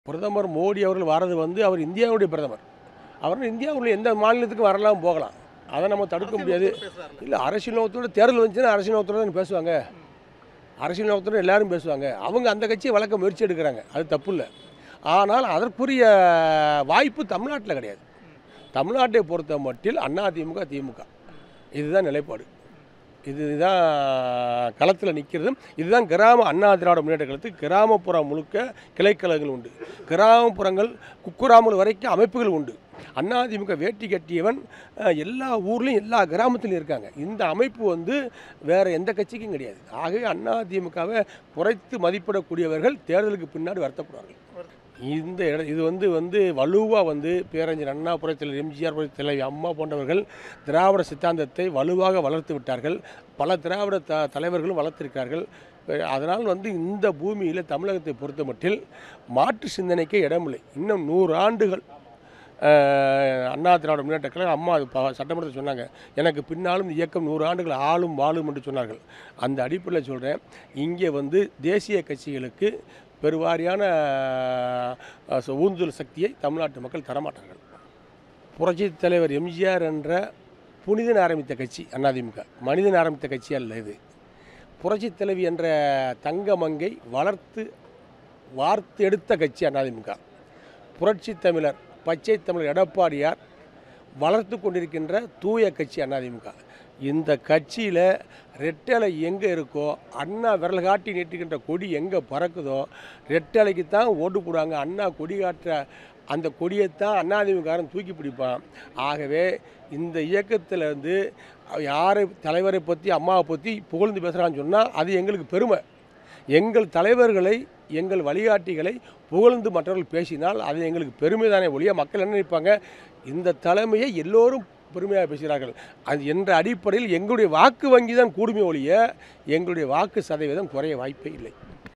பிரதமர் மோடி அவர்கள் வர்றது வந்து அவர் இந்தியாவுடைய பிரதமர் அவர் இந்தியாவில் எந்த மாநிலத்துக்கும் வரலாம் போகலாம் அதை நம்ம தடுக்க முடியாது இல்லை அரசியல் நோக்கத்தோட தேர்தல் வந்துச்சுன்னா அரசியல் நோக்கத்தோட தானே பேசுவாங்க அரசியல் நோக்கத்தோட எல்லாரும் பேசுவாங்க அவங்க அந்த கட்சியை வளர்க்க முயற்சி எடுக்கிறாங்க அது தப்பு இல்லை ஆனால் அதற்குரிய வாய்ப்பு தமிழ்நாட்டில் கிடையாது தமிழ்நாட்டை பொறுத்த மட்டில் அதிமுக திமுக இதுதான் நிலைப்பாடு இதுதான் களத்தில் நிற்கிறது இதுதான் கிராம அண்ணா திராவிட முன்னேற்ற கழகத்துக்கு கிராமப்புறம் முழுக்க கிளைக்கழகங்கள் உண்டு கிராமப்புறங்கள் குக்குராமல் வரைக்கும் அமைப்புகள் உண்டு அதிமுக வேட்டி கட்டியவன் அஹ், எல்லா ஊர்லேயும் எல்லா கிராமத்துலையும் இருக்காங்க இந்த அமைப்பு வந்து வேறு எந்த கட்சிக்கும் கிடையாது ஆகவே அதிமுகவை குறைத்து மதிப்பிடக்கூடியவர்கள் தேர்தலுக்கு பின்னாடி வருத்தப்படுவார்கள் இந்த இட இது வந்து வந்து வலுவாக வந்து பேரறிஞர் அண்ணா புரட்சித்தலைவர் எம்ஜிஆர் புரட்சித்தலைவி அம்மா போன்றவர்கள் திராவிட சித்தாந்தத்தை வலுவாக வளர்த்து விட்டார்கள் பல திராவிட த தலைவர்களும் வளர்த்திருக்கார்கள் அஹ் அதனால் வந்து இந்த பூமியில் தமிழகத்தை பொறுத்த மட்டில் மாற்று சிந்தனைக்கே இடமில்லை இன்னும் நூறு ஆண்டுகள் அஹ், அண்ணா திராவிட முன்னேற்ற கழகம் அம்மா அது ப- சட்டமன்றத்தில் சொன்னாங்க எனக்கு பின்னாலும் இந்த இயக்கம் நூறு ஆண்டுகள் ஆளும் வாழும் என்று சொன்னார்கள் அந்த அடிப்படையில் சொல்கிறேன் இங்கே வந்து தேசிய கட்சிகளுக்கு பெருவாரியான அஹ், ச- ஊந்துதல் சக்தியை தமிழ்நாட்டு மக்கள் தரமாட்டார்கள் புரட்சி தலைவர் எம்ஜிஆர் என்ற புனிதன் ஆரம்பித்த கட்சி அதிமுக மனிதன் ஆரம்பித்த கட்சி அல்ல இது புரட்சி தலைவி என்ற தங்கமங்கை வளர்த்து வார்த்து எடுத்த கட்சி அதிமுக புரட்சி தமிழர் பச்சை தமிழர் எடப்பாடியார் வளர்த்து கொண்டிருக்கின்ற தூய கட்சி அதிமுக இந்த கட்சியில் ரெட்டலை எங்கே இருக்கோ அண்ணா விரல் காட்டி நீட்டுகின்ற கொடி எங்கே பறக்குதோ ரெட்டலைக்கு தான் ஓட்டு போடுவாங்க அண்ணா கொடி காட்டுற அந்த கொடியைத்தான் அதிமுககாரன் தூக்கி பிடிப்பான் ஆகவே இந்த இயக்கத்தில் வந்து யாரை தலைவரை பற்றி அம்மாவை பற்றி புகழ்ந்து பேசுகிறான்னு சொன்னால் அது எங்களுக்கு பெருமை எங்கள் தலைவர்களை எங்கள் வழிகாட்டிகளை புகழ்ந்து மற்றவர்கள் பேசினால் அது எங்களுக்கு பெருமை தானே ஒழிய மக்கள் என்ன நினைப்பாங்க இந்த தலைமையை எல்லோரும் பெருமையாக பேசுகிறார்கள் அது என்ற அடிப்படையில் எங்களுடைய வாக்கு வங்கி தான் கூடுமே ஒழிய எங்களுடைய வாக்கு சதவீதம் குறைய வாய்ப்பே இல்லை